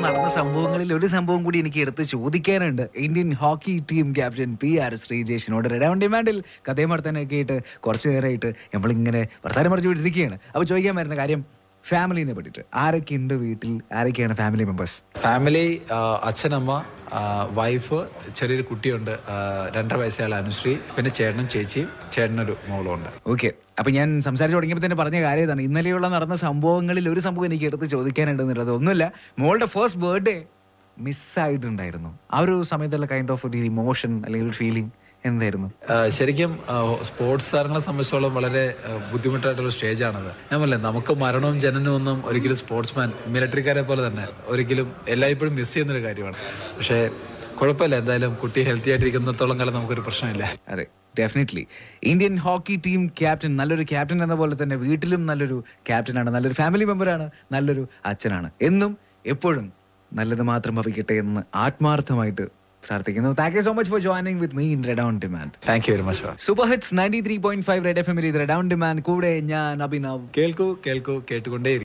നടന്ന സംഭവങ്ങളിൽ ഒരു സംഭവം കൂടി എനിക്ക് എടുത്ത് ചോദിക്കാനുണ്ട് Indian hockey team captain P R ശ്രീജേഷിനോട് റെഡ് ഓൺ ഡിമാൻഡിൽ കഥയും വർത്തനൊക്കെ ആയിട്ട് കുറച്ച് നേരമായിട്ട് നമ്മളിങ്ങനെ വർത്താനം പറഞ്ഞു വിട്ടിരിക്കുകയാണ് അപ്പോൾ ചോദിക്കാൻ വരുന്ന കാര്യം ഫാമിലിനെ പറ്റിയിട്ട് ആരൊക്കെ ഉണ്ട് വീട്ടിൽ ആരൊക്കെയാണ് ഫാമിലി മെമ്പേഴ്സ് ഫാമിലി ആ, അച്ഛനമ്മ ആ, വൈഫ് ചെറിയൊരു കുട്ടിയുണ്ട് ആ, രണ്ടര വയസ്സുള്ള അനുശ്രീ പിന്നെ ചേട്ടനും ചേച്ചിയും ചേട്ടനൊരു മോളും ഉണ്ട് ഓക്കെ അപ്പൊ ഞാൻ സംസാരിച്ചു തുടങ്ങിയപ്പോൾ തന്നെ പറഞ്ഞ കാര്യം ഇതാണ് ഇന്നലെയുള്ള നടന്ന സംഭവങ്ങളിൽ ഒരു സംഭവം എനിക്ക് എടുത്ത് ചോദിക്കാനുണ്ടെന്നുള്ളത് ഒന്നുമില്ല മോളുടെ ഫസ്റ്റ് ബർത്ത്ഡേ മിസ്സായിട്ടുണ്ടായിരുന്നു ആ ഒരു സമയത്തുള്ള കൈൻഡ് ഓഫ് ഒരു ഇമോഷൻ അല്ലെങ്കിൽ ഒരു ഫീലിംഗ് എന്തായിരുന്നു ആ, ശരിക്കും ആ, സ്പോർട്സ് താരങ്ങളെ സംബന്ധിച്ചോളം വളരെ ആ, ബുദ്ധിമുട്ടായിട്ടുള്ള സ്റ്റേജാണത് ഞാൻ പറഞ്ഞില്ലേ നമുക്ക് മരണവും ജനനവും ഒന്നും ഒരിക്കലും സ്പോർട്സ്മാൻ മിലിറ്ററിക്കാരെ പോലെ തന്നെ ഒരിക്കലും എല്ലായ്പ്പോഴും മിസ് ചെയ്യുന്നൊരു കാര്യമാണ് പക്ഷേ കുഴപ്പമില്ല എന്തായാലും കുട്ടി ഹെൽത്തി ആയിട്ടിരിക്കുന്നിടത്തോളം കാലം നമുക്കൊരു പ്രശ്നമില്ല അതെ definitely Indian hockey team captain നല്ലൊരു ക്യാപ്റ്റൻ എന്ന പോലെ തന്നെ വീട്ടിലും നല്ലൊരു ക്യാപ്റ്റനാണ് നല്ലൊരു ഫാമിലി മെമ്പറാണ് നല്ലൊരു അച്ഛനാണ് എന്നും എപ്പോഴും നല്ലത് മാത്രം ഭവിക്കട്ടെ എന്ന് ആത്മാർത്ഥമായിട്ട് പ്രാർത്ഥിക്കുന്നു thank you so much for joining with me in red on demand thank you very much super hits ninety three point five red F M ഇത് റെഡ് ഓൺ ഡിമാൻഡ് കൂടെ ഞാൻ അഭിനവ് കേൾക്കൂ കേൾക്കൂ കേട്ടുകൊണ്ടേ